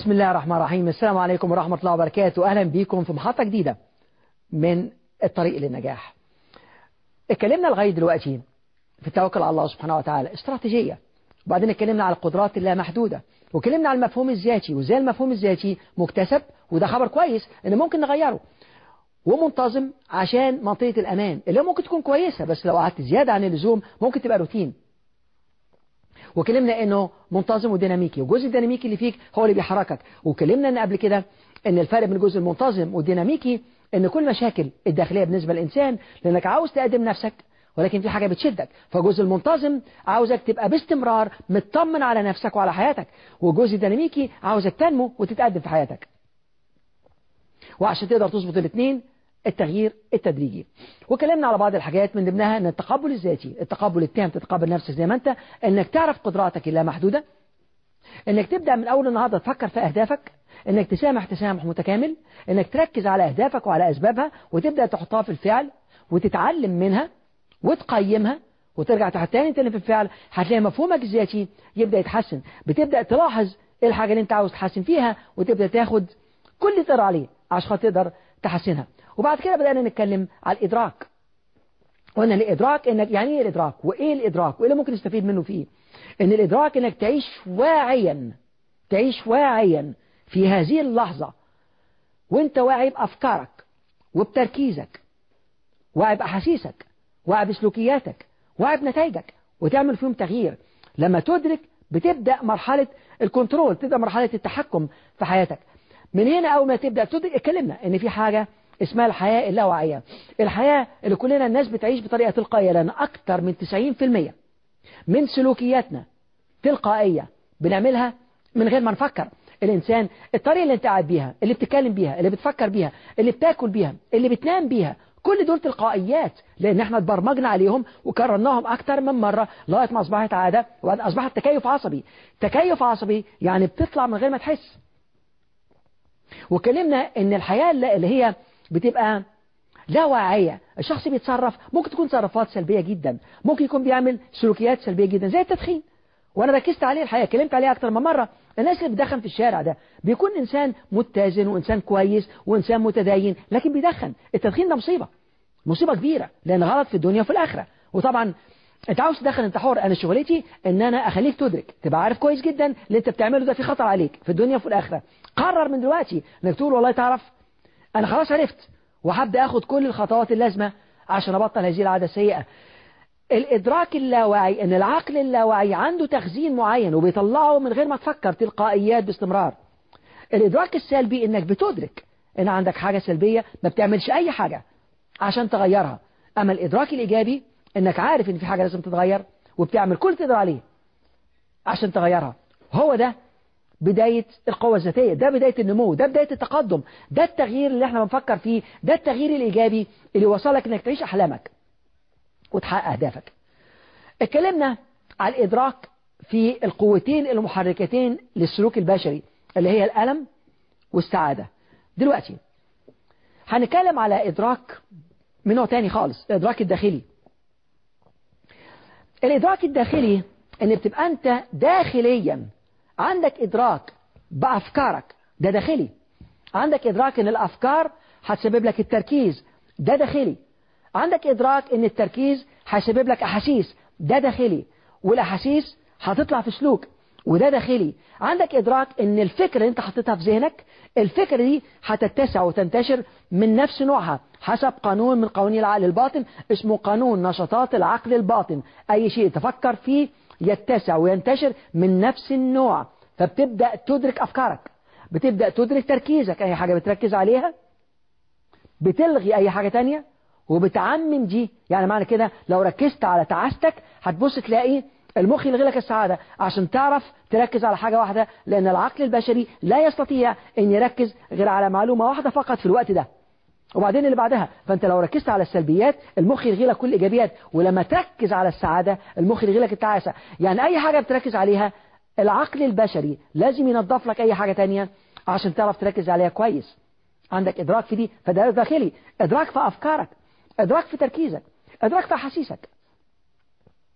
بسم الله الرحمن الرحيم السلام عليكم ورحمة الله وبركاته أهلا بكم في محطة جديدة من الطريق للنجاح اتكلمنا لغاية دلوقتي في التوكل على الله سبحانه وتعالى استراتيجية وبعدين اتكلمنا على القدرات اللامحدودة واتكلمنا على المفهوم الذاتي وازاي المفهوم الذاتي مكتسب وده خبر كويس ان ممكن نغيره ومنتظم عشان منطقة الأمان اللي ممكن تكون كويسة بس لو قعدت زيادة عن اللزوم ممكن تبقى روتين وكلمنا انه منتظم وديناميكي والجزء الديناميكي اللي فيك هو اللي بيحركك وكلمنا ان قبل كده ان الفرق بين الجزء المنتظم والديناميكي ان كل مشاكل الداخليه بالنسبه للانسان لانك عاوز تقدم نفسك ولكن في حاجه بتشدك فالجزء المنتظم عاوزك تبقى باستمرار مطمن على نفسك وعلى حياتك والجزء الديناميكي عاوزك تنمو وتتقدم في حياتك وعشان تقدر تظبط الاثنين التغيير التدريجي وكلمنا على بعض الحاجات من ضمنها ان التقبل الذاتي التقبل التام تتقبل نفسك زي ما انت انك تعرف قدراتك اللامحدوده انك تبدا من اول النهارده تفكر في اهدافك انك تسامح تسامح متكامل انك تركز على اهدافك وعلى اسبابها وتبدا تحطها في الفعل وتتعلم منها وتقيمها وترجع تحط تاني تاني في الفعل هتلاقي مفهومك الذاتي يبدا يتحسن بتبدا تلاحظ ايه الحاجه اللي انت عاوز تحسن فيها وتبدا تاخد كل اللي تقدر عليه عشان خاطر تقدر تحسنها وبعد كده بدأنا نتكلم على الإدراك وأن الإدراك إنك يعني إيه الإدراك وإيه الإدراك وإيه اللي ممكن نستفيد منه فيه إن الإدراك إنك تعيش واعيا تعيش واعيا في هذه اللحظة وإنت واعي بأفكارك وبتركيزك واعي بأحاسيسك واعي بسلوكياتك واعي بنتائجك وتعمل فيهم تغيير لما تدرك بتبدأ مرحلة الكنترول تبدأ مرحلة التحكم في حياتك من هنا أول ما تبدأ تدرك اتكلمنا إن في حاجة اسمها الحياة اللاواعية الحياة اللي كلنا الناس بتعيش بطريقة تلقائية لأن أكتر من 90% من سلوكياتنا تلقائية بنعملها من غير ما نفكر الإنسان الطريقة اللي انت قاعد بيها اللي بتتكلم بيها اللي بتفكر بيها اللي بتاكل بيها اللي بتنام بيها كل دول تلقائيات لأن احنا اتبرمجنا عليهم وكررناهم أكتر من مرة لغاية ما أصبحت عادة وبعد أصبحت تكيف عصبي تكيف عصبي يعني بتطلع من غير ما تحس وكلمنا ان الحياة اللي هي بتبقى لا واعية الشخص بيتصرف ممكن تكون تصرفات سلبية جدا ممكن يكون بيعمل سلوكيات سلبية جدا زي التدخين وانا ركزت عليه الحقيقة كلمت عليه اكتر من مرة الناس اللي بتدخن في الشارع ده بيكون انسان متزن وانسان كويس وانسان متدين لكن بيدخن التدخين ده مصيبة مصيبة كبيرة لان غلط في الدنيا وفي الاخرة وطبعا انت عاوز تدخن انت حر انا شغلتي ان انا اخليك تدرك تبقى عارف كويس جدا اللي انت بتعمله ده في خطر عليك في الدنيا وفي الاخره قرر من دلوقتي انك تقول والله تعرف انا خلاص عرفت وهبدا اخد كل الخطوات اللازمه عشان ابطل هذه العاده السيئه الادراك اللاواعي ان العقل اللاواعي عنده تخزين معين وبيطلعه من غير ما تفكر تلقائيات باستمرار الادراك السلبي انك بتدرك ان عندك حاجه سلبيه ما بتعملش اي حاجه عشان تغيرها اما الادراك الايجابي انك عارف ان في حاجة لازم تتغير وبتعمل كل تقدر عليه عشان تغيرها هو ده بداية القوة الذاتية ده بداية النمو ده بداية التقدم ده التغيير اللي احنا بنفكر فيه ده التغيير الإيجابي اللي وصلك انك تعيش أحلامك وتحقق أهدافك اتكلمنا على الإدراك في القوتين المحركتين للسلوك البشري اللي هي الألم والسعادة دلوقتي هنتكلم على إدراك من نوع تاني خالص الإدراك الداخلي الإدراك الداخلي ان بتبقى انت داخليا عندك ادراك بافكارك ده داخلي عندك ادراك ان الافكار هتسبب لك التركيز ده داخلي عندك ادراك ان التركيز هيسبب لك احاسيس ده داخلي والاحاسيس هتطلع في سلوك وده داخلي عندك ادراك ان الفكره اللي انت حطيتها في ذهنك الفكره دي هتتسع وتنتشر من نفس نوعها حسب قانون من قوانين العقل الباطن اسمه قانون نشاطات العقل الباطن اي شيء تفكر فيه يتسع وينتشر من نفس النوع فبتبدأ تدرك أفكارك بتبدأ تدرك تركيزك أي حاجة بتركز عليها بتلغي أي حاجة تانية وبتعمم دي يعني معنى كده لو ركزت على تعاستك هتبص تلاقي المخ يلغي لك السعادة عشان تعرف تركز على حاجة واحدة لأن العقل البشري لا يستطيع أن يركز غير على معلومة واحدة فقط في الوقت ده وبعدين اللي بعدها فانت لو ركزت على السلبيات المخ يلغي لك كل الايجابيات ولما تركز على السعاده المخ يلغي لك التعاسه يعني اي حاجه بتركز عليها العقل البشري لازم ينظف لك اي حاجه تانية عشان تعرف تركز عليها كويس عندك ادراك في دي فده داخلي ادراك في افكارك ادراك في تركيزك ادراك في احاسيسك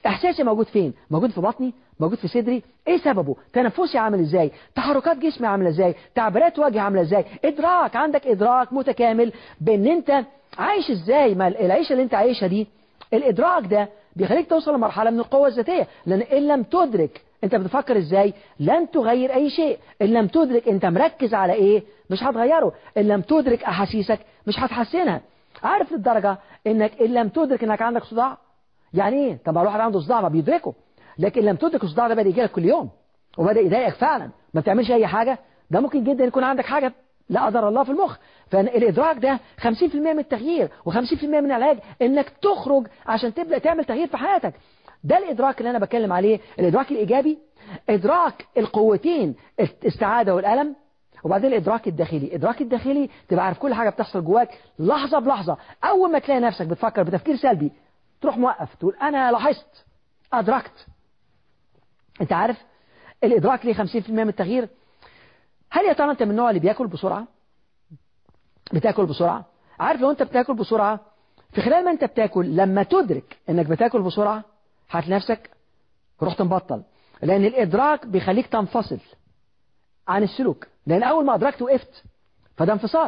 احساسي موجود فين موجود في بطني موجود في صدري ايه سببه تنفسي عامل ازاي تحركات جسمي عامله ازاي تعبيرات وجهي عامله ازاي ادراك عندك ادراك متكامل بان انت عايش ازاي ما العيشه اللي انت عايشها دي الادراك ده بيخليك توصل لمرحله من القوه الذاتيه لان ان لم تدرك انت بتفكر ازاي لن تغير اي شيء ان لم تدرك انت مركز على ايه مش هتغيره ان لم تدرك احاسيسك مش هتحسنها عارف للدرجه انك ان لم تدرك انك عندك صداع يعني ايه طب الواحد عنده صداع ما بيدركه لكن لم تدرك الصداع ده بدا يجي لك كل يوم وبدا يضايقك فعلا ما بتعملش اي حاجه ده ممكن جدا يكون عندك حاجه لا قدر الله في المخ فالإدراك ده 50% من التغيير و50% من العلاج إنك تخرج عشان تبدأ تعمل تغيير في حياتك ده الإدراك اللي أنا بتكلم عليه الإدراك الإيجابي إدراك القوتين السعادة والألم وبعدين الإدراك الداخلي الإدراك الداخلي تبقى عارف كل حاجة بتحصل جواك لحظة بلحظة أول ما تلاقي نفسك بتفكر بتفكير سلبي تروح موقف تقول أنا لاحظت أدركت أنت عارف الإدراك ليه 50% من التغيير هل يا ترى أنت من النوع اللي بياكل بسرعة بتاكل بسرعة عارف لو أنت بتاكل بسرعة في خلال ما أنت بتاكل لما تدرك أنك بتاكل بسرعة هتلاقي نفسك رحت مبطل لأن الإدراك بيخليك تنفصل عن السلوك لأن أول ما أدركت وقفت فده انفصال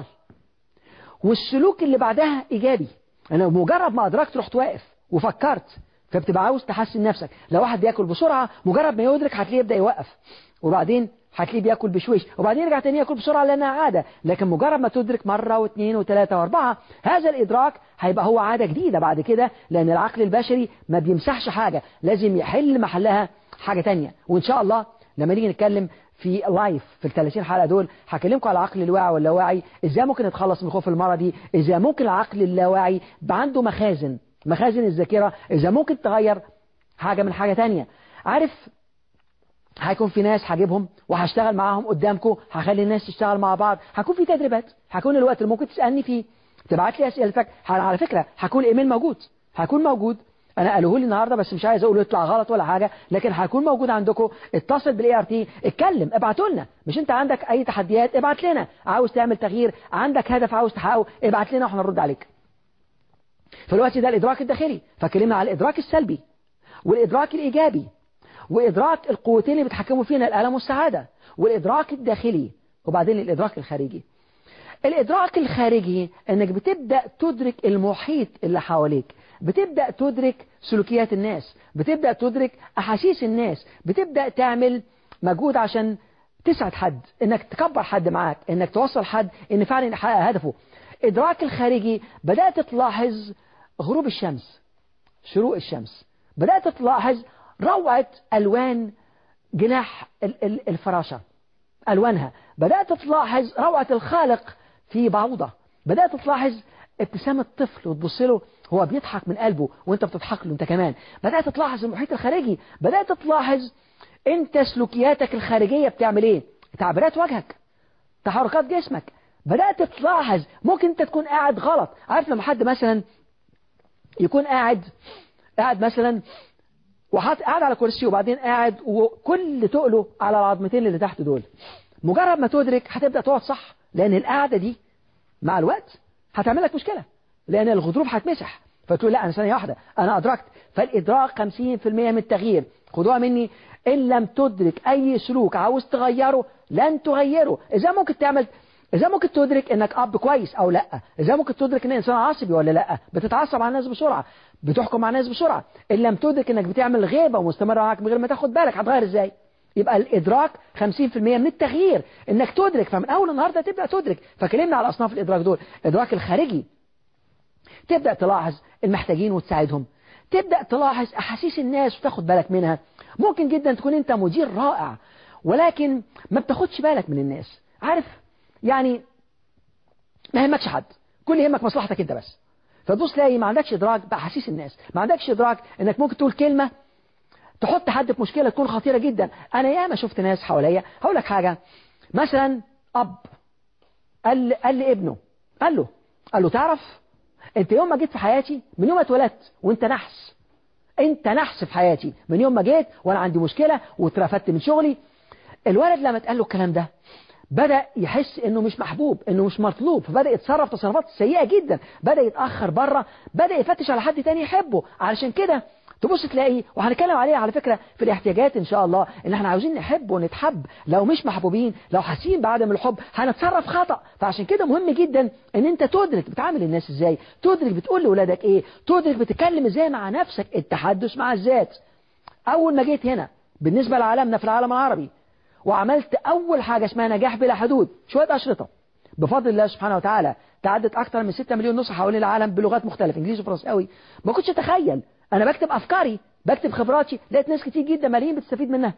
والسلوك اللي بعدها إيجابي أنا مجرد ما أدركت رحت واقف وفكرت فبتبقى عاوز تحسن نفسك لو واحد بياكل بسرعة مجرد ما يدرك هتلاقيه يبدأ يوقف وبعدين هتلاقيه بياكل بشويش وبعدين يرجع تاني ياكل بسرعة لأنها عادة لكن مجرد ما تدرك مرة واثنين وثلاثة واربعة هذا الإدراك هيبقى هو عادة جديدة بعد كده لأن العقل البشري ما بيمسحش حاجة لازم يحل محلها حاجة تانية وإن شاء الله لما نيجي نتكلم في لايف في ال 30 حلقة دول هكلمكم على العقل الواعي واللاواعي ازاي ممكن نتخلص من الخوف المرضي ازاي ممكن العقل اللاواعي يبقى عنده مخازن مخازن الذاكرة ازاي ممكن تغير حاجة من حاجة تانية عارف هيكون في ناس هجيبهم وهشتغل معاهم قدامكم هخلي الناس تشتغل مع بعض هكون في تدريبات هكون الوقت اللي ممكن تسألني فيه تبعت لي اسئلتك على فكرة هكون الايميل موجود هكون موجود انا قالوه لي النهارده بس مش عايز اقول يطلع غلط ولا حاجه لكن هيكون موجود عندكم اتصل بالاي ار تي اتكلم ابعتوا لنا مش انت عندك اي تحديات ابعت لنا عاوز تعمل تغيير عندك هدف عاوز تحققه ابعت لنا واحنا نرد عليك فالوقت ده الادراك الداخلي فكلمنا على الادراك السلبي والادراك الايجابي وادراك القوتين اللي بيتحكموا فينا الالم والسعاده والادراك الداخلي وبعدين الادراك الخارجي الإدراك الخارجي أنك بتبدأ تدرك المحيط اللي حواليك بتبدأ تدرك سلوكيات الناس بتبدأ تدرك أحاسيس الناس بتبدأ تعمل مجهود عشان تسعد حد انك تكبر حد معاك انك توصل حد ان فعلا يحقق هدفه ادراك الخارجي بدأت تلاحظ غروب الشمس شروق الشمس بدأت تلاحظ روعة ألوان جناح الفراشة ألوانها بدأت تلاحظ روعة الخالق في بعوضة بدأت تلاحظ ابتسامة طفل وتبص له هو بيضحك من قلبه وانت بتضحك له انت كمان بدأت تلاحظ المحيط الخارجي بدأت تلاحظ انت سلوكياتك الخارجية بتعمل ايه تعبيرات وجهك تحركات جسمك بدأت تلاحظ ممكن انت تكون قاعد غلط عارف لما حد مثلا يكون قاعد قاعد مثلا وحاط قاعد على كرسي وبعدين قاعد وكل تقله على العظمتين اللي تحت دول مجرد ما تدرك هتبدأ تقعد صح لأن القعدة دي مع الوقت هتعمل لك مشكلة لأن الغضروف هتمسح فتقول لا أنا ثانية واحدة أنا أدركت فالإدراك 50% من التغيير خدوها مني إن لم تدرك أي سلوك عاوز تغيره لن تغيره إذا ممكن تعمل إذا ممكن تدرك إنك أب كويس أو لا إذا ممكن تدرك إن إنسان عصبي ولا لا بتتعصب على الناس بسرعة بتحكم على الناس بسرعة إن لم تدرك إنك بتعمل غيبة ومستمرة معاك من غير ما تاخد بالك هتغير إزاي يبقى الإدراك 50% من التغيير إنك تدرك فمن أول النهاردة تبدأ تدرك فكلمنا على أصناف الإدراك دول الإدراك الخارجي تبدأ تلاحظ المحتاجين وتساعدهم تبدأ تلاحظ أحاسيس الناس وتاخد بالك منها ممكن جدا تكون أنت مدير رائع ولكن ما بتاخدش بالك من الناس عارف يعني ما يهمكش حد كل يهمك مصلحتك انت بس فتبص تلاقي ما عندكش ادراك باحاسيس الناس ما عندكش ادراك انك ممكن تقول كلمه تحط حد في مشكله تكون خطيره جدا انا ياما شفت ناس حواليا هقول لك حاجه مثلا اب قال قال لابنه قال له قال له تعرف انت يوم ما جيت في حياتي من يوم ما اتولدت وانت نحس انت نحس في حياتي من يوم ما جيت وانا عندي مشكله واترفدت من شغلي الولد لما اتقال له الكلام ده بدأ يحس انه مش محبوب انه مش مطلوب فبدأ يتصرف تصرفات سيئة جدا بدأ يتأخر بره بدأ يفتش على حد تاني يحبه علشان كده تبص تلاقي وهنتكلم عليها على فكرة في الاحتياجات ان شاء الله ان احنا عاوزين نحب ونتحب لو مش محبوبين لو حاسين بعدم الحب هنتصرف خطأ فعشان كده مهم جدا ان انت تدرك بتعامل الناس ازاي تدرك بتقول لاولادك ايه تدرك بتتكلم ازاي مع نفسك التحدث مع الذات اول ما جيت هنا بالنسبة لعالمنا في العالم العربي وعملت اول حاجة اسمها نجاح بلا حدود شوية اشرطة بفضل الله سبحانه وتعالى تعدت اكثر من 6 مليون نسخة حوالين العالم بلغات مختلفة انجليزي وفرنساوي ما كنتش اتخيل انا بكتب افكاري بكتب خبراتي لقيت ناس كتير جدا ملايين بتستفيد منها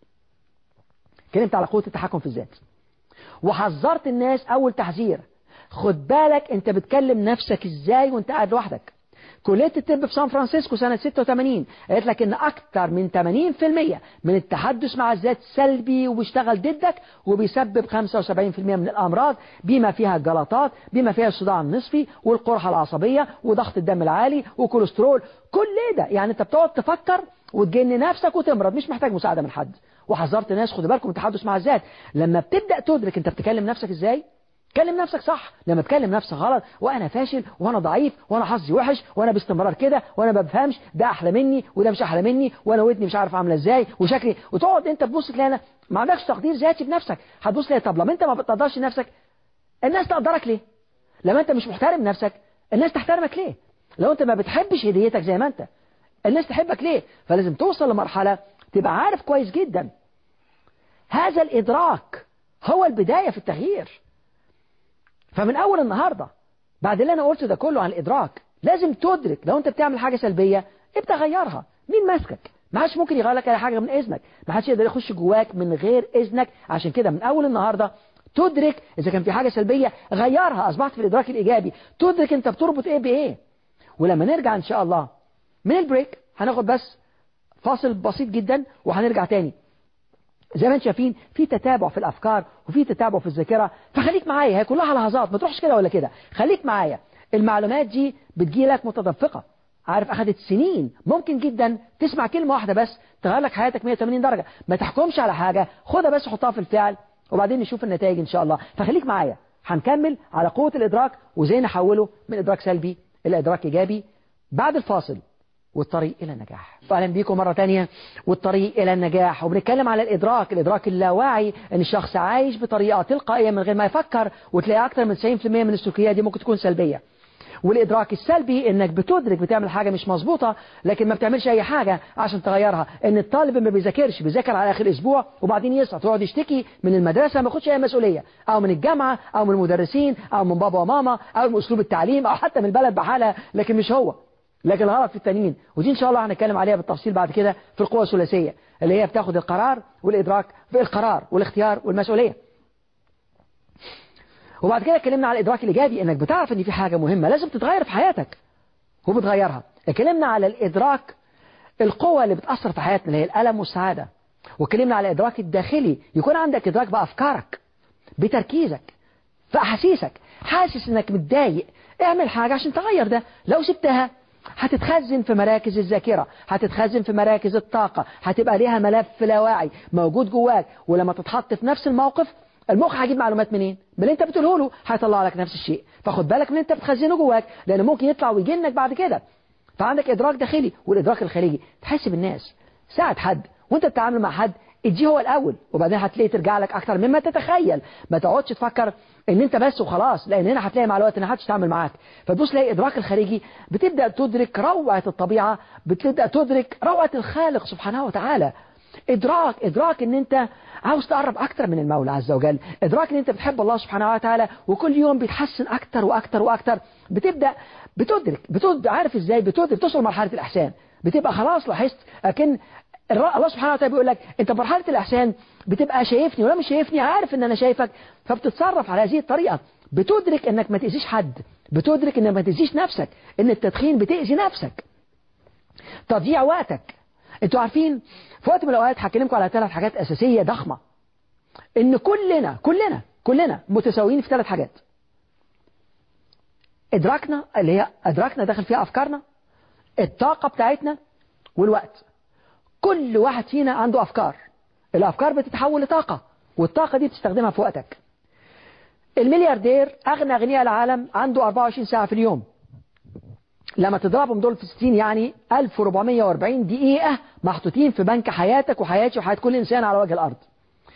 كلمت على قوة التحكم في الذات وحذرت الناس اول تحذير خد بالك انت بتكلم نفسك ازاي وانت قاعد لوحدك كلية الطب في سان فرانسيسكو سنة 86 قالت لك ان اكتر من 80% من التحدث مع الذات سلبي وبيشتغل ضدك وبيسبب 75% من الامراض بما فيها الجلطات بما فيها الصداع النصفي والقرحة العصبية وضغط الدم العالي وكوليسترول كل ده يعني انت بتقعد تفكر وتجن نفسك وتمرض مش محتاج مساعدة من حد وحذرت الناس خدوا بالكم من التحدث مع الذات لما بتبدأ تدرك انت بتكلم نفسك ازاي كلم نفسك صح لما تكلم نفسك غلط وانا فاشل وانا ضعيف وانا حظي وحش وانا باستمرار كده وانا ما بفهمش ده احلى مني وده مش احلى مني وانا ودني مش عارف عامله ازاي وشكلي وتقعد انت تبص تلاقي انا ما عندكش تقدير ذاتي بنفسك هتبص تلاقي طب لما انت ما بتقدرش نفسك الناس تقدرك ليه لما انت مش محترم نفسك الناس تحترمك ليه لو انت ما بتحبش هديتك زي ما انت الناس تحبك ليه فلازم توصل لمرحلة تبقى عارف كويس جدا هذا الإدراك هو البداية في التغيير فمن أول النهاردة بعد اللي أنا قلته ده كله عن الإدراك لازم تدرك لو أنت بتعمل حاجة سلبية ابدأ غيرها مين ماسكك ما حدش ممكن يغير لك أي حاجة من إذنك ما حدش يقدر يخش جواك من غير إذنك عشان كده من أول النهاردة تدرك إذا كان في حاجة سلبية غيرها أصبحت في الإدراك الإيجابي تدرك أنت بتربط إيه بإيه ولما نرجع إن شاء الله من البريك هناخد بس فاصل بسيط جدا وهنرجع تاني زي ما انتم شايفين في تتابع في الافكار وفي تتابع في الذاكره فخليك معايا هي كلها لحظات ما تروحش كده ولا كده خليك معايا المعلومات دي بتجي لك متدفقه عارف اخذت سنين ممكن جدا تسمع كلمه واحده بس تغير لك حياتك 180 درجه ما تحكمش على حاجه خدها بس حطها في الفعل وبعدين نشوف النتائج ان شاء الله فخليك معايا هنكمل على قوه الادراك وازاي نحوله من ادراك سلبي الى ادراك ايجابي بعد الفاصل والطريق إلى النجاح فأهلا بيكم مرة تانية والطريق إلى النجاح وبنتكلم على الإدراك الإدراك اللاواعي أن الشخص عايش بطريقة تلقائية من غير ما يفكر وتلاقي أكثر من 90% من السلوكيات دي ممكن تكون سلبية والإدراك السلبي إنك بتدرك بتعمل حاجة مش مظبوطة لكن ما بتعملش أي حاجة عشان تغيرها إن الطالب ما بيذاكرش بيذاكر على آخر الأسبوع وبعدين يسقط ويقعد يشتكي من المدرسة ما ياخدش أي مسؤولية أو من الجامعة أو من المدرسين أو من بابا وماما أو من أسلوب التعليم أو حتى من البلد بحالها لكن مش هو لكن الغلط في التانيين ودي ان شاء الله هنتكلم عليها بالتفصيل بعد كده في القوة الثلاثية اللي هي بتاخد القرار والإدراك في القرار والاختيار والمسؤولية وبعد كده اتكلمنا على الإدراك الإيجابي إنك بتعرف إن في حاجة مهمة لازم تتغير في حياتك وبتغيرها اتكلمنا على الإدراك القوة اللي بتأثر في حياتنا اللي هي الألم والسعادة واتكلمنا على الإدراك الداخلي يكون عندك إدراك بأفكارك بتركيزك في أحاسيسك حاسس إنك متضايق اعمل حاجة عشان تغير ده لو سبتها هتتخزن في مراكز الذاكرة هتتخزن في مراكز الطاقة هتبقى ليها ملف لاواعي موجود جواك ولما تتحط في نفس الموقف المخ هيجيب معلومات منين من اللي انت بتقوله له هيطلع لك نفس الشيء فخد بالك من اللي انت بتخزنه جواك لان ممكن يطلع ويجنك بعد كده فعندك ادراك داخلي والادراك الخارجي تحس بالناس ساعد حد وانت بتتعامل مع حد اديه هو الاول وبعدين هتلاقي ترجع لك اكتر مما تتخيل ما تقعدش تفكر ان انت بس وخلاص لان هنا هتلاقي مع الوقت ان محدش تعمل معاك فتبص تلاقي ادراك الخارجي بتبدا تدرك روعه الطبيعه بتبدا تدرك روعه الخالق سبحانه وتعالى ادراك ادراك ان انت عاوز تقرب اكتر من المولى عز وجل ادراك ان انت بتحب الله سبحانه وتعالى وكل يوم بيتحسن اكتر واكتر واكتر بتبدا بتدرك بتدرك عارف ازاي بتدرك توصل مرحله الاحسان بتبقى خلاص لاحظت لكن الله سبحانه وتعالى بيقول لك انت في مرحله الاحسان بتبقى شايفني ولا مش شايفني عارف ان انا شايفك فبتتصرف على هذه الطريقه بتدرك انك ما تاذيش حد بتدرك انك ما تاذيش نفسك ان التدخين بتاذي نفسك تضييع وقتك انتوا عارفين في وقت من الاوقات هكلمكم على ثلاث حاجات اساسيه ضخمه ان كلنا كلنا كلنا متساويين في ثلاث حاجات ادراكنا اللي هي ادراكنا داخل فيها افكارنا الطاقه بتاعتنا والوقت كل واحد فينا عنده أفكار الأفكار بتتحول لطاقة والطاقة دي بتستخدمها في وقتك الملياردير أغنى أغنياء العالم عنده 24 ساعة في اليوم لما تضربهم دول في 60 يعني 1440 دقيقة محطوطين في بنك حياتك وحياتي وحياة كل إنسان على وجه الأرض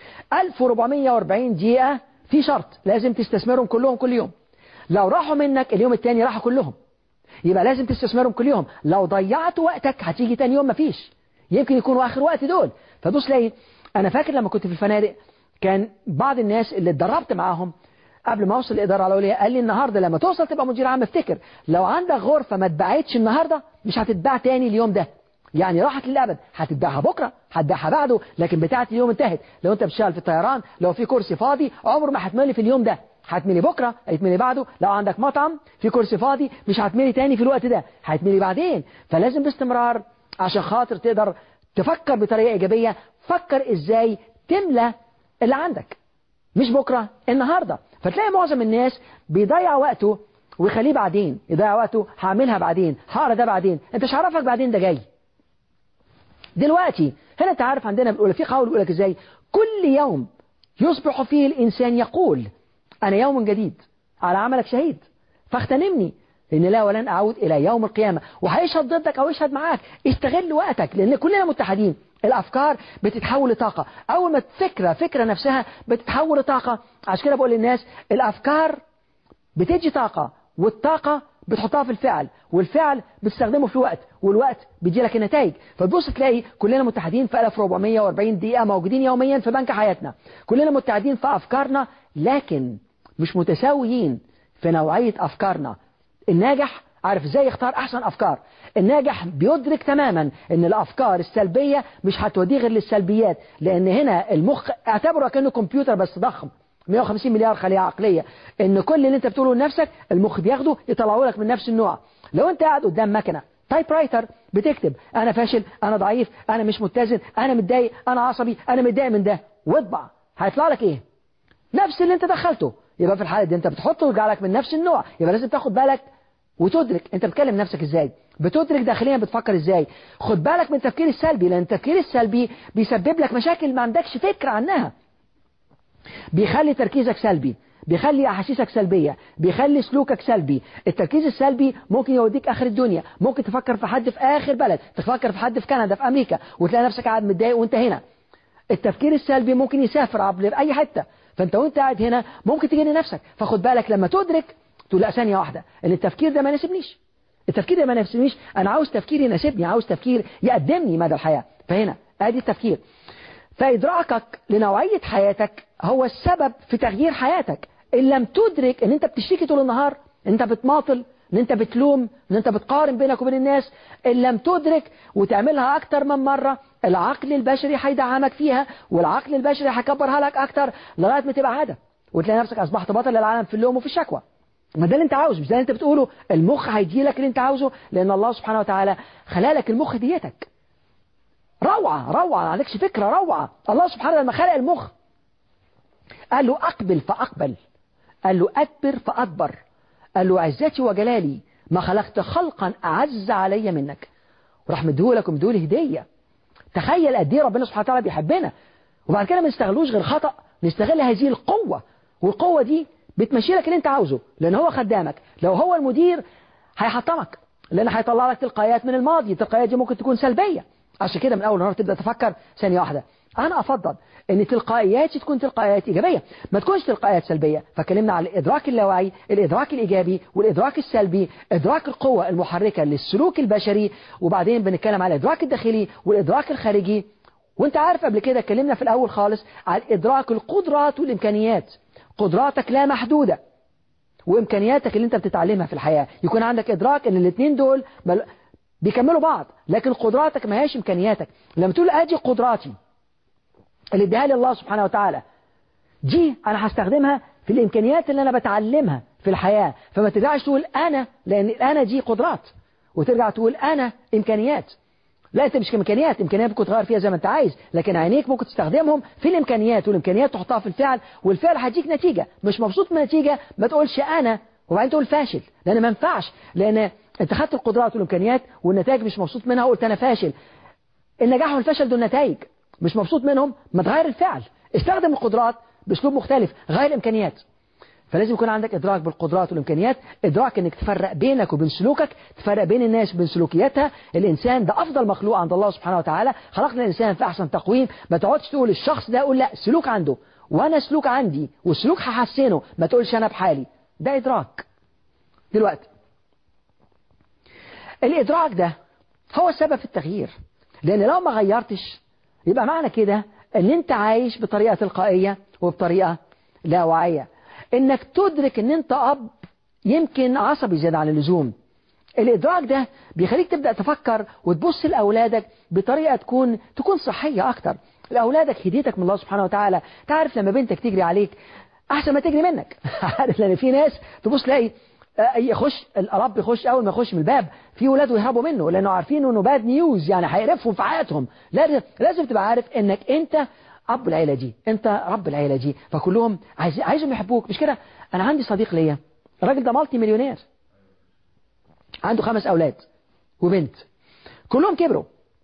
1440 دقيقة في شرط لازم تستثمرهم كلهم كل يوم لو راحوا منك اليوم التاني راحوا كلهم يبقى لازم تستثمرهم كل يوم لو ضيعت وقتك هتيجي تاني يوم مفيش يمكن يكونوا آخر وقت دول فبص لي أنا فاكر لما كنت في الفنادق كان بعض الناس اللي اتدربت معاهم قبل ما اوصل الاداره العليا قال لي النهارده لما توصل تبقى مدير عام افتكر لو عندك غرفه ما اتباعتش النهارده مش هتتباع تاني اليوم ده يعني راحت للابد هتتباعها بكره هتباعها بعده لكن بتاعه اليوم انتهت لو انت بتشتغل في الطيران لو في كرسي فاضي عمره ما هتملي في اليوم ده هتملي بكره هيتملي بعده لو عندك مطعم في كرسي فاضي مش هتملي تاني في الوقت ده هيتملي بعدين فلازم باستمرار عشان خاطر تقدر تفكر بطريقه ايجابيه فكر ازاي تملى اللي عندك مش بكره النهارده فتلاقي معظم الناس بيضيع وقته ويخليه بعدين يضيع وقته هعملها بعدين هقرا ده بعدين انت مش عارفك بعدين ده جاي دلوقتي هنا انت عارف عندنا بيقول في قول بيقول لك ازاي كل يوم يصبح فيه الانسان يقول انا يوم جديد على عملك شهيد فاغتنمني لان لا ولن اعود الى يوم القيامه وهيشهد ضدك او يشهد معاك استغل وقتك لان كلنا متحدين الافكار بتتحول لطاقه اول ما فكره فكره نفسها بتتحول لطاقه عشان كده بقول للناس الافكار بتدي طاقه والطاقه بتحطها في الفعل والفعل بتستخدمه في الوقت والوقت بيجي لك النتائج فتبص تلاقي كلنا متحدين في 1440 دقيقه موجودين يوميا في بنك حياتنا كلنا متحدين في افكارنا لكن مش متساويين في نوعيه افكارنا الناجح عارف ازاي يختار احسن افكار الناجح بيدرك تماما ان الافكار السلبية مش هتوديه غير للسلبيات لان هنا المخ اعتبره كأنه كمبيوتر بس ضخم 150 مليار خلية عقلية ان كل اللي انت بتقوله لنفسك المخ بياخده يطلعه لك من نفس النوع لو انت قاعد قدام مكنة تايب رايتر بتكتب انا فاشل انا ضعيف انا مش متزن انا متضايق انا عصبي انا متضايق من ده واطبع هيطلع لك ايه نفس اللي انت دخلته يبقى في الحالة دي انت بتحطه ويرجع لك من نفس النوع يبقى لازم تاخد بالك وتدرك انت بتكلم نفسك ازاي بتدرك داخليا بتفكر ازاي خد بالك من التفكير السلبي لان التفكير السلبي بيسبب لك مشاكل ما عندكش فكرة عنها بيخلي تركيزك سلبي بيخلي احاسيسك سلبية بيخلي سلوكك سلبي التركيز السلبي ممكن يوديك اخر الدنيا ممكن تفكر في حد في اخر بلد تفكر في حد في كندا في امريكا وتلاقي نفسك قاعد متضايق وانت هنا التفكير السلبي ممكن يسافر عبر اي حتة فانت وانت قاعد هنا ممكن تجي لنفسك فخد بالك لما تدرك تقول لا ثانية واحدة ان التفكير ده ما يناسبنيش التفكير ده ما يناسبنيش انا عاوز تفكير يناسبني عاوز تفكير يقدمني مدى الحياة فهنا ادي التفكير فادراكك لنوعية حياتك هو السبب في تغيير حياتك ان لم تدرك ان انت بتشتكي طول النهار ان انت بتماطل ان انت بتلوم ان انت بتقارن بينك وبين الناس ان لم تدرك وتعملها اكتر من مرة العقل البشري هيدعمك فيها والعقل البشري هيكبرها لك اكتر لغاية ما تبقى عادة وتلاقي نفسك اصبحت بطل للعالم في اللوم وفي الشكوى ما ده اللي انت عاوزه مش ده اللي انت بتقوله المخ هيدي لك اللي انت عاوزه لان الله سبحانه وتعالى خلالك المخ ديتك روعة روعة ما عندكش فكرة روعة الله سبحانه وتعالى لما خلق المخ قال له أقبل فأقبل قال له أدبر فأدبر قال له عزتي وجلالي ما خلقت خلقا أعز علي منك وراح مديهولك ومديهولي هدية تخيل قد ايه ربنا سبحانه وتعالى بيحبنا وبعد كده ما نستغلوش غير خطأ نستغل هذه القوة والقوة دي بتمشي لك اللي انت عاوزه لان هو خدامك لو هو المدير هيحطمك لان هيطلع لك تلقائيات من الماضي التلقائيات دي ممكن تكون سلبية عشان كده من اول نهار تبدا تفكر ثانيه واحده انا افضل ان تلقائياتي تكون تلقائيات ايجابيه ما تكونش تلقائيات سلبيه فكلمنا على الادراك اللاواعي الادراك الايجابي والادراك السلبي ادراك القوه المحركه للسلوك البشري وبعدين بنتكلم على الادراك الداخلي والادراك الخارجي وانت عارف قبل كده اتكلمنا في الاول خالص على ادراك القدرات والامكانيات قدراتك لا محدودة وإمكانياتك اللي أنت بتتعلمها في الحياة يكون عندك إدراك أن الاثنين دول بيكملوا بعض لكن قدراتك ما هيش إمكانياتك لما تقول أجي قدراتي اللي اديها لي الله سبحانه وتعالى دي أنا هستخدمها في الإمكانيات اللي أنا بتعلمها في الحياة فما ترجعش تقول أنا لأن أنا دي قدرات وترجع تقول أنا إمكانيات لا انت مش كامكانيات امكانيات ممكن تغير فيها زي ما انت عايز لكن عينيك ممكن تستخدمهم في الامكانيات والامكانيات تحطها في الفعل والفعل هيديك نتيجه مش مبسوط من النتيجه ما تقولش انا وبعدين تقول فاشل لان ما ينفعش لان انت خدت القدرات والامكانيات والنتائج مش مبسوط منها قلت انا فاشل النجاح والفشل دول نتائج مش مبسوط منهم ما تغير الفعل استخدم القدرات باسلوب مختلف غير الامكانيات فلازم يكون عندك إدراك بالقدرات والإمكانيات إدراك أنك تفرق بينك وبين سلوكك تفرق بين الناس وبين سلوكياتها الإنسان ده أفضل مخلوق عند الله سبحانه وتعالى خلقنا الإنسان في أحسن تقويم ما تقعدش تقول الشخص ده أقول لا سلوك عنده وأنا سلوك عندي والسلوك هحسنه ما تقولش أنا بحالي ده إدراك دلوقتي الإدراك ده هو السبب في التغيير لأن لو ما غيرتش يبقى معنى كده أن أنت عايش بطريقة تلقائية وبطريقة لا واعية انك تدرك ان انت اب يمكن عصبي زيادة عن اللزوم الادراك ده بيخليك تبدأ تفكر وتبص لأولادك بطريقة تكون تكون صحية اكتر لأولادك هديتك من الله سبحانه وتعالى تعرف لما بنتك تجري عليك احسن ما تجري منك عارف لان في ناس تبص تلاقي يخش الرب يخش اول ما يخش من الباب في ولاده يهربوا منه لانه عارفين انه باد نيوز يعني هيقرفهم في حياتهم لازم لازم تبقى عارف انك انت اب العيله دي انت رب العيله دي فكلهم عايز عايزهم يحبوك مش كده انا عندي صديق ليا الراجل ده مالتي مليونير عنده خمس اولاد وبنت كلهم كبروا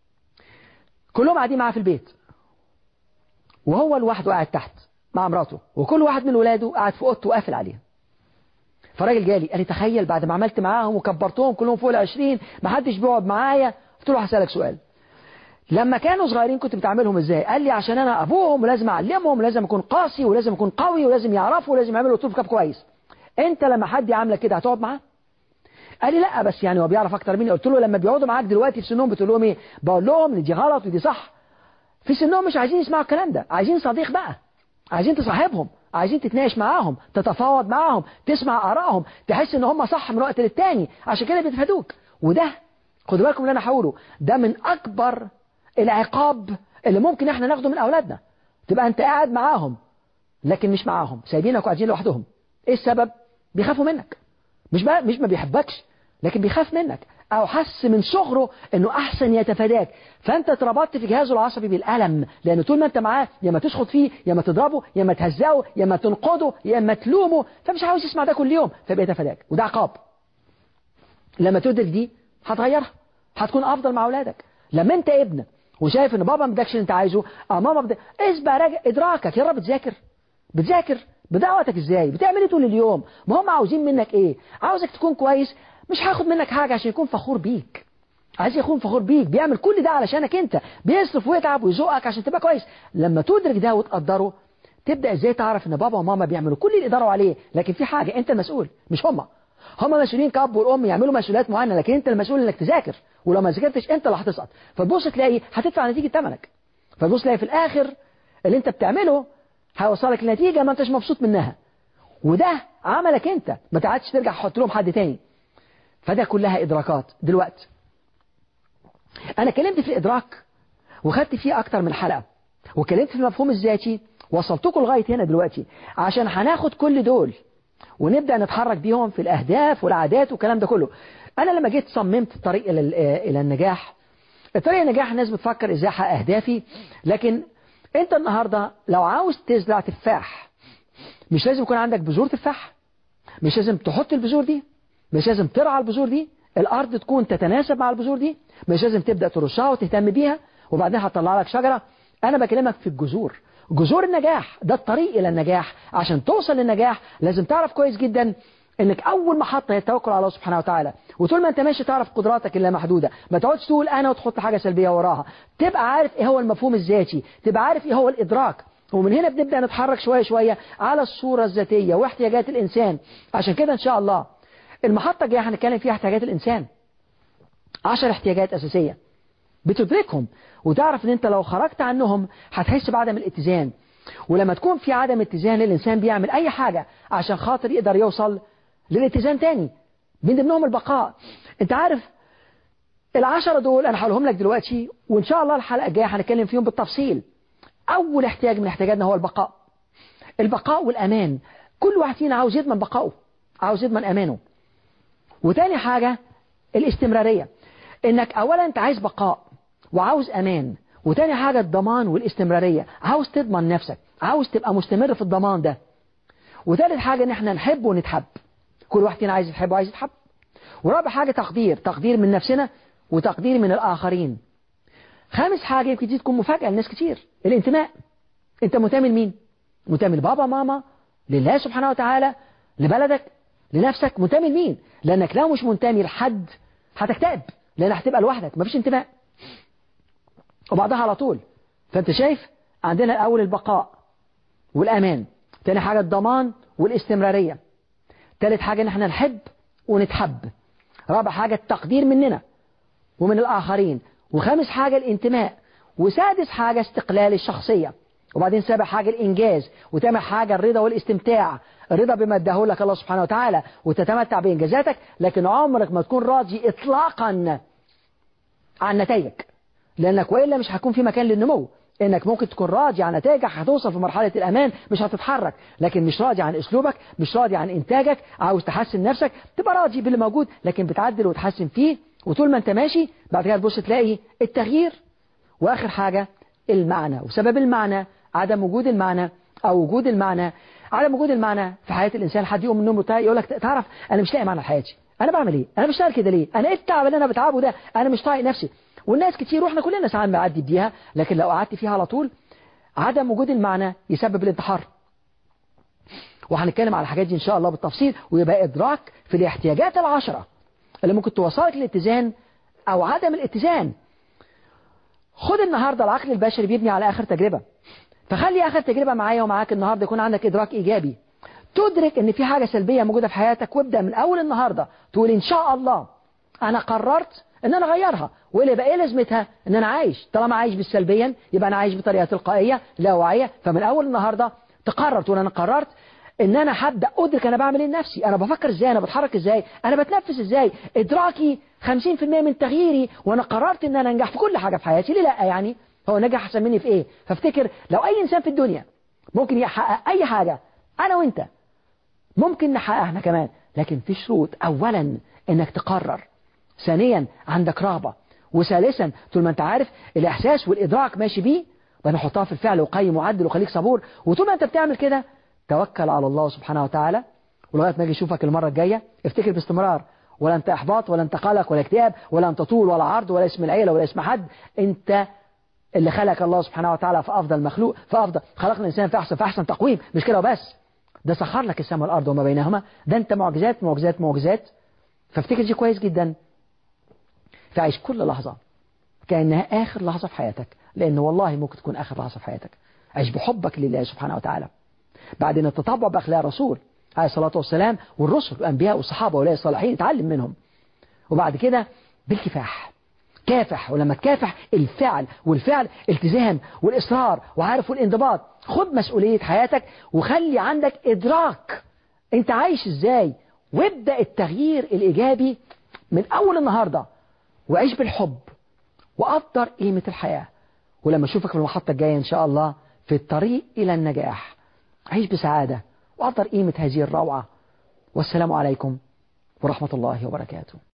كلهم قاعدين معاه في البيت وهو لوحده قاعد تحت مع مراته وكل واحد من ولاده قاعد في اوضته وقافل عليها فالراجل جالي قال لي تخيل بعد ما عملت معاهم وكبرتهم كلهم فوق ال 20 ما حدش بيقعد معايا قلت له هسألك سؤال لما كانوا صغيرين كنت بتعملهم ازاي قال لي عشان انا ابوهم ولازم اعلمهم ولازم اكون قاسي ولازم اكون قوي ولازم يعرفوا ولازم يعملوا طول كاب كويس انت لما حد يعملك كده هتقعد معاه قال لي لا بس يعني هو بيعرف اكتر مني قلت له لما بيقعدوا معاك دلوقتي في سنهم بتقول لهم ايه بقول لهم ان دي غلط ودي صح في سنهم مش عايزين يسمعوا الكلام ده عايزين صديق بقى عايزين تصاحبهم عايزين تتناقش معاهم تتفاوض معاهم تسمع آرائهم تحس ان هم صح من وقت للتاني عشان كده بيتفادوك وده خدوا بالكم اللي انا هقوله ده من اكبر العقاب اللي ممكن احنا ناخده من اولادنا تبقى انت قاعد معاهم لكن مش معاهم سايبينك وقاعدين لوحدهم ايه السبب بيخافوا منك مش بقى مش ما بيحبكش لكن بيخاف منك او حس من صغره انه احسن يتفاداك فانت اتربطت في جهازه العصبي بالالم لان طول ما انت معاه يا ما تشخط فيه يا ما تضربه يا ما تهزقه يا ما تنقده يا ما تلومه فمش عاوز يسمع ده كل يوم فبيتفاداك وده عقاب لما تدرك دي هتغيرها هتكون افضل مع اولادك لما انت ابن وشايف ان بابا ما ادكش اللي انت عايزه اه ماما بد... اسبق راجع ادراكك يا رب بتذاكر بتذاكر بدعوتك ازاي بتعمل ايه طول اليوم ما هم عاوزين منك ايه عاوزك تكون كويس مش هاخد منك حاجة عشان يكون فخور بيك عايز يكون فخور بيك بيعمل كل ده علشانك انت بيصرف ويتعب ويزقك عشان تبقى كويس لما تدرك ده وتقدره تبدأ ازاي تعرف ان بابا وماما بيعملوا كل اللي يقدروا عليه لكن في حاجة انت المسؤول مش هم هم مسؤولين كأب والأم يعملوا مسؤوليات معينة لكن انت المسؤول انك تذاكر ولو ما ذاكرتش انت اللي هتسقط فتبص تلاقي هتدفع نتيجة ثمنك فتبص تلاقي في الآخر اللي انت بتعمله هيوصلك لنتيجة ما انتش مبسوط منها وده عملك انت ما تعادش ترجع تحط لهم حد تاني فده كلها إدراكات دلوقتي أنا كلمت في الإدراك وخدت فيه أكتر من حلقة وكلمت في المفهوم الذاتي وصلتكم لغاية هنا دلوقتي عشان هناخد كل دول ونبدأ نتحرك بيهم في الأهداف والعادات والكلام ده كله أنا لما جيت صممت الطريق إلى إلى النجاح الطريق النجاح الناس بتفكر إزاي أحقق أهدافي لكن أنت النهاردة لو عاوز تزرع تفاح مش لازم يكون عندك بذور تفاح مش لازم تحط البذور دي مش لازم ترعى البذور دي الأرض تكون تتناسب مع البذور دي مش لازم تبدأ ترشها وتهتم بيها وبعدين هتطلع لك شجرة أنا بكلمك في الجذور جذور النجاح ده الطريق إلى النجاح عشان توصل للنجاح لازم تعرف كويس جدا انك اول محطة هي التوكل على الله سبحانه وتعالى وطول ما انت ماشي تعرف قدراتك اللي محدودة ما تقعدش تقول انا وتحط حاجة سلبية وراها تبقى عارف ايه هو المفهوم الذاتي تبقى عارف ايه هو الادراك ومن هنا بنبدأ نتحرك شوية شوية على الصورة الذاتية واحتياجات الانسان عشان كده ان شاء الله المحطة الجاية هنتكلم فيها احتياجات الإنسان عشر احتياجات أساسية بتدركهم وتعرف ان انت لو خرجت عنهم هتحس بعدم الاتزان ولما تكون في عدم اتزان الإنسان بيعمل أي حاجة عشان خاطر يقدر يوصل للاتزان تاني من ضمنهم البقاء انت عارف العشرة دول أنا هقولهم لك دلوقتي وإن شاء الله الحلقة الجاية هنتكلم فيهم بالتفصيل أول احتياج من احتياجاتنا هو البقاء البقاء والأمان كل واحد فينا عاوز يضمن بقائه عاوز يضمن أمانه وتاني حاجة الاستمرارية انك اولا انت عايز بقاء وعاوز امان وتاني حاجة الضمان والاستمرارية عاوز تضمن نفسك عاوز تبقى مستمر في الضمان ده وتالت حاجة ان احنا نحب ونتحب كل واحد فينا عايز يتحب وعايز يتحب ورابع حاجة تقدير تقدير من نفسنا وتقدير من الآخرين خامس حاجة يمكن دي تكون مفاجأة لناس كتير الانتماء انت منتمي لمين منتمي لبابا ماما لله سبحانه وتعالى لبلدك لنفسك منتمي لمين لأنك لو مش منتمي لحد هتكتئب لأن هتبقى لوحدك مفيش انتماء وبعدها على طول فأنت شايف عندنا الأول البقاء والأمان تاني حاجة الضمان والاستمرارية تالت حاجة ان احنا نحب ونتحب رابع حاجة التقدير مننا ومن الآخرين وخامس حاجة الانتماء وسادس حاجة استقلال الشخصية وبعدين سابع حاجة الإنجاز وتامع حاجة الرضا والاستمتاع الرضا بما اداه لك الله سبحانه وتعالى وتتمتع بإنجازاتك لكن عمرك ما تكون راضي إطلاقا عن نتائجك لأنك وإلا مش هيكون في مكان للنمو انك ممكن تكون راضي عن نتائجك هتوصل في مرحلة الامان مش هتتحرك لكن مش راضي عن اسلوبك مش راضي عن انتاجك عاوز تحسن نفسك تبقى راضي باللي موجود لكن بتعدل وتحسن فيه وطول ما انت ماشي بعد كده تبص تلاقي التغيير واخر حاجة المعنى وسبب المعنى عدم وجود المعنى او وجود المعنى عدم وجود المعنى في حياة الانسان حد يقوم من النوم يقول لك تعرف انا مش لاقي معنى لحياتي انا بعمل ايه انا بشتغل كده ليه انا ايه التعب اللي انا بتعبه ده انا مش طايق نفسي والناس كتير واحنا كلنا ساعات بنعدي بيها لكن لو قعدت فيها على طول عدم وجود المعنى يسبب الانتحار وهنتكلم على الحاجات دي ان شاء الله بالتفصيل ويبقى ادراك في الاحتياجات العشرة اللي ممكن توصلك للاتزان او عدم الاتزان خد النهاردة العقل البشري بيبني على اخر تجربة فخلي اخر تجربة معايا ومعاك النهاردة يكون عندك ادراك ايجابي تدرك ان في حاجة سلبية موجودة في حياتك وابدأ من اول النهاردة تقول ان شاء الله انا قررت ان انا اغيرها وايه يبقى ايه لازمتها ان انا عايش طالما عايش بالسلبيا يبقى انا عايش بطريقه تلقائيه لا واعيه فمن اول النهارده تقرر تقول انا قررت ان انا هبدا ادرك انا بعمل ايه لنفسي انا بفكر ازاي انا بتحرك ازاي انا بتنفس ازاي ادراكي 50% من تغييري وانا قررت ان انا انجح في كل حاجه في حياتي ليه لا يعني هو نجح احسن مني في ايه فافتكر لو اي انسان في الدنيا ممكن يحقق اي حاجه انا وانت ممكن نحققها احنا كمان لكن في شروط اولا انك تقرر ثانيا عندك رغبة وثالثا طول ما انت عارف الاحساس والادراك ماشي بيه بنحطها في الفعل وقيم وعدل وخليك صبور وطول ما انت بتعمل كده توكل على الله سبحانه وتعالى ولغايه ما اجي اشوفك المره الجايه افتكر باستمرار ولا انت احباط ولا انت قلق ولا اكتئاب ولا انت طول ولا عرض ولا اسم العيله ولا اسم حد انت اللي خلق الله سبحانه وتعالى في افضل مخلوق في افضل خلقنا الانسان في احسن في احسن تقويم مش كده وبس ده سخر لك السماء والارض وما بينهما ده انت معجزات معجزات معجزات فافتكر دي كويس جدا تعيش كل لحظة كأنها آخر لحظة في حياتك لأن والله ممكن تكون آخر لحظة في حياتك عيش بحبك لله سبحانه وتعالى بعدين التطبع بأخلاق الرسول عليه الصلاة والسلام والرسل والأنبياء والصحابة ولاء الصالحين اتعلم منهم وبعد كده بالكفاح كافح ولما تكافح الفعل والفعل التزام والإصرار وعارف والانضباط خد مسؤولية حياتك وخلي عندك إدراك انت عايش ازاي وابدأ التغيير الإيجابي من أول النهاردة وعيش بالحب وقدر قيمة الحياة ولما أشوفك في المحطة الجاية إن شاء الله في الطريق إلى النجاح عيش بسعادة وقدر قيمة هذه الروعة والسلام عليكم ورحمة الله وبركاته